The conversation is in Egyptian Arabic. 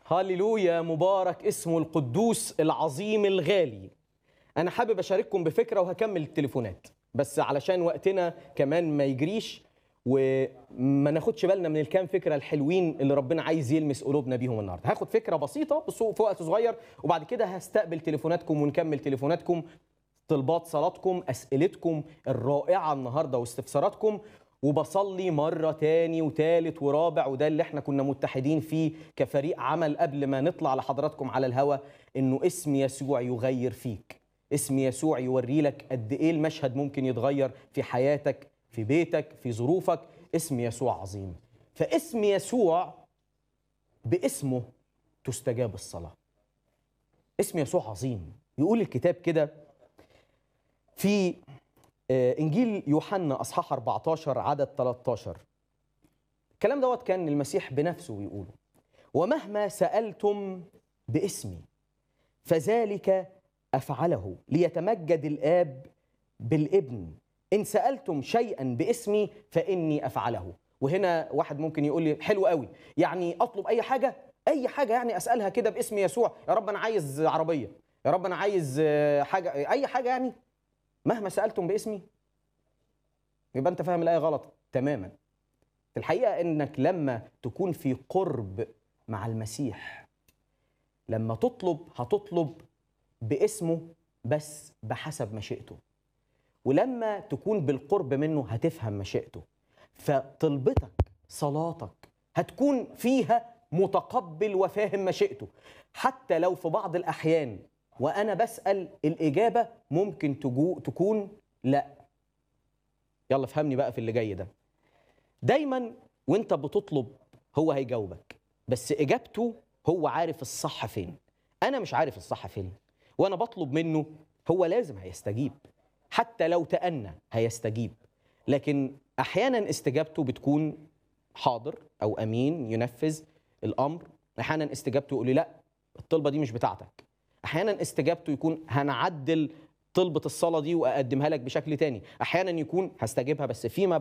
هاليلويا مبارك اسمه القدوس العظيم الغالي انا حابب اشارككم بفكره وهكمل التليفونات بس علشان وقتنا كمان ما يجريش وما ناخدش بالنا من الكام فكره الحلوين اللي ربنا عايز يلمس قلوبنا بيهم النهارده هاخد فكره بسيطه بس في وقت صغير وبعد كده هستقبل تليفوناتكم ونكمل تليفوناتكم طلبات صلاتكم اسئلتكم الرائعه النهارده واستفساراتكم وبصلي مرة تاني وتالت ورابع وده اللي احنا كنا متحدين فيه كفريق عمل قبل ما نطلع لحضراتكم على الهوا انه اسم يسوع يغير فيك اسم يسوع يوري لك قد ايه المشهد ممكن يتغير في حياتك في بيتك في ظروفك اسم يسوع عظيم فاسم يسوع باسمه تستجاب الصلاة اسم يسوع عظيم يقول الكتاب كده في آه، انجيل يوحنا اصحاح 14 عدد 13 الكلام دوت كان المسيح بنفسه بيقوله ومهما سالتم باسمي فذلك افعله ليتمجد الاب بالابن ان سالتم شيئا باسمي فاني افعله وهنا واحد ممكن يقول لي حلو قوي يعني اطلب اي حاجه اي حاجه يعني اسالها كده باسم يسوع يا رب انا عايز عربيه يا رب انا عايز آه، حاجه اي حاجه يعني مهما سالتم باسمي يبقى انت فاهم الايه غلط تماما في الحقيقه انك لما تكون في قرب مع المسيح لما تطلب هتطلب باسمه بس بحسب مشيئته ولما تكون بالقرب منه هتفهم مشيئته فطلبتك صلاتك هتكون فيها متقبل وفاهم مشيئته حتى لو في بعض الاحيان وانا بسال الاجابه ممكن تجو تكون لا يلا فهمني بقى في اللي جاي ده دايما وانت بتطلب هو هيجاوبك بس اجابته هو عارف الصح فين انا مش عارف الصح فين وانا بطلب منه هو لازم هيستجيب حتى لو تأنى هيستجيب لكن احيانا استجابته بتكون حاضر او امين ينفذ الامر احيانا استجابته يقول لي لا الطلبه دي مش بتاعتك احيانا استجابته يكون هنعدل طلبه الصلاه دي واقدمها لك بشكل تاني احيانا يكون هستجيبها بس فيما